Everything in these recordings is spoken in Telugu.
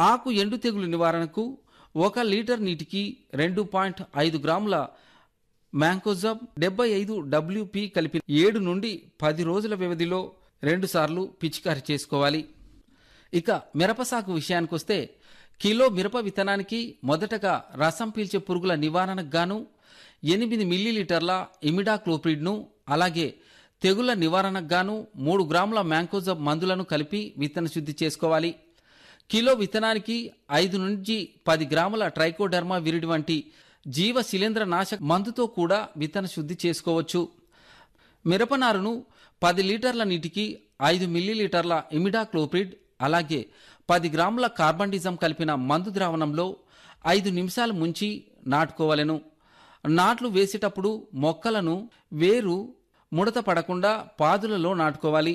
ఆకు ఎండు తెగులు నివారణకు ఒక లీటర్ నీటికి రెండు పాయింట్ ఐదు గ్రాముల మ్యాంకోజబ్ డెబ్బై ఐదు డబ్ల్యూపి కలిపి ఏడు నుండి పది రోజుల వ్యవధిలో రెండుసార్లు పిచికారి చేసుకోవాలి ఇక మిరప సాగు విషయానికొస్తే కిలో మిరప విత్తనానికి మొదటగా రసం పీల్చే పురుగుల నివారణకు గాను ఎనిమిది మిల్లీలీటర్ల ఇమిడాక్లోప్రిడ్ను అలాగే తెగుళ్ల నివారణకు గాను మూడు గ్రాముల మ్యాంకోజబ్ మందులను కలిపి విత్తన శుద్ధి చేసుకోవాలి కిలో విత్తనానికి ఐదు నుంచి పది గ్రాముల ట్రైకోడర్మా విరిడి వంటి జీవ శిలీంద్ర నాశక మందుతో కూడా విత్తన శుద్ధి చేసుకోవచ్చు మిరపనారును పది లీటర్ల నీటికి ఐదు మిల్లీలీటర్ల ఇమిడాక్లోప్రిడ్ అలాగే పది గ్రాముల కార్బండిజం కలిపిన మందు ద్రావణంలో ఐదు నిమిషాలు ముంచి నాటుకోవలెను నాట్లు వేసేటప్పుడు మొక్కలను వేరు ముడత పడకుండా పాదులలో నాటుకోవాలి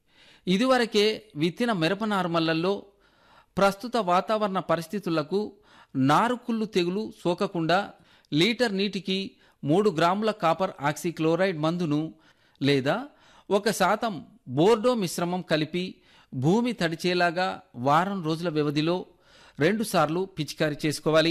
ఇదివరకే విత్తిన మిరప నారుమళ్లలో ప్రస్తుత వాతావరణ పరిస్థితులకు నారుకుళ్ళు తెగులు సోకకుండా లీటర్ నీటికి మూడు గ్రాముల కాపర్ ఆక్సిక్లోరైడ్ మందును లేదా ఒక శాతం బోర్డో మిశ్రమం కలిపి భూమి తడిచేలాగా వారం రోజుల వ్యవధిలో రెండుసార్లు పిచికారీ చేసుకోవాలి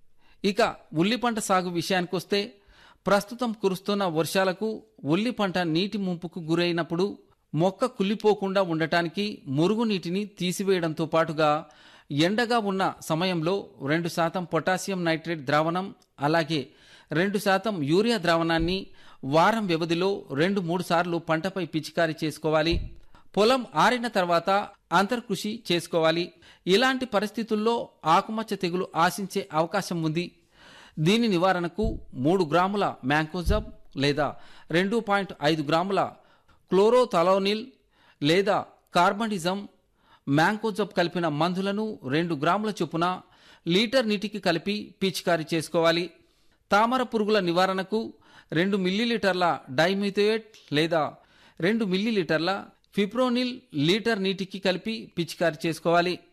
ఇక ఉల్లి పంట సాగు విషయానికొస్తే ప్రస్తుతం కురుస్తున్న వర్షాలకు ఉల్లి పంట నీటి ముంపుకు గురైనప్పుడు మొక్క కుళ్ళిపోకుండా ఉండటానికి మురుగునీటిని తీసివేయడంతో పాటుగా ఎండగా ఉన్న సమయంలో రెండు శాతం పొటాషియం నైట్రేట్ ద్రావణం అలాగే రెండు శాతం యూరియా ద్రావణాన్ని వారం వ్యవధిలో రెండు మూడు సార్లు పంటపై పిచికారీ చేసుకోవాలి పొలం ఆరిన తర్వాత అంతర్కృషి చేసుకోవాలి ఇలాంటి పరిస్థితుల్లో ఆకుమచ్చ తెగులు ఆశించే అవకాశం ఉంది దీని నివారణకు మూడు గ్రాముల మ్యాంకోజబ్ లేదా రెండు పాయింట్ ఐదు గ్రాముల క్లోరోథలోనిల్ లేదా కార్బనిజం మ్యాంకోజబ్ కలిపిన మందులను రెండు గ్రాముల చొప్పున లీటర్ నీటికి కలిపి పిచికారీ చేసుకోవాలి తామర పురుగుల నివారణకు రెండు మిల్లీలీటర్ల డైమిథోయేట్ లేదా రెండు మిల్లీలీటర్ల ఫిప్రోనిల్ లీటర్ నీటికి కలిపి పిచికారీ చేసుకోవాలి